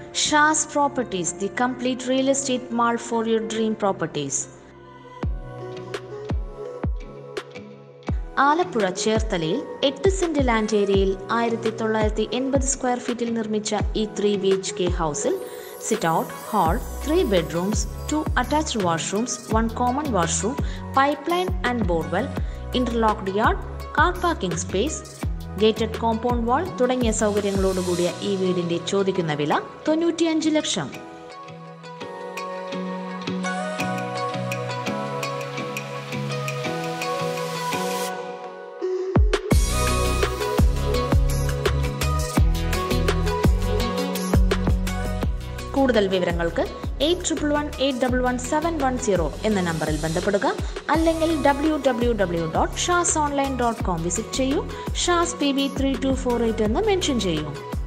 ഷാസ് properties the complete real estate mall for your dream properties Alappuzha ചേർത്തലയിൽ എട്ട് saint land ഏരിയയിൽ ആയിരത്തി തൊള്ളായിരത്തി എൺപത് സ്ക്വയർ ഫീറ്റിൽ നിർമ്മിച്ച ഈ ത്രീ ബി എച്ച് കെ ഹൗസിൽ sit out hall three bedrooms two attached washrooms one common washroom pipe line and borewell interlocked yard car parking space gated compound wall തുടങ്ങിയ സൗകര്യങ്ങളോടുകൂടിയ ഈ വീടിന്റെ ചോദിക്കുന്ന വില തൊണ്ണൂറ്റിയഞ്ച് ലക്ഷം കൂടുതൽ വിവരങ്ങൾക്ക് eight triple one eight double one seven one zero എന്ന നമ്പറിൽ ബന്ധപ്പെടുക അല്ലെങ്കിൽ W W W dot Shaz online dot com visit ചെയ്യൂ Shaz P B three two four eight എന്ന് മെൻഷൻ ചെയ്യൂ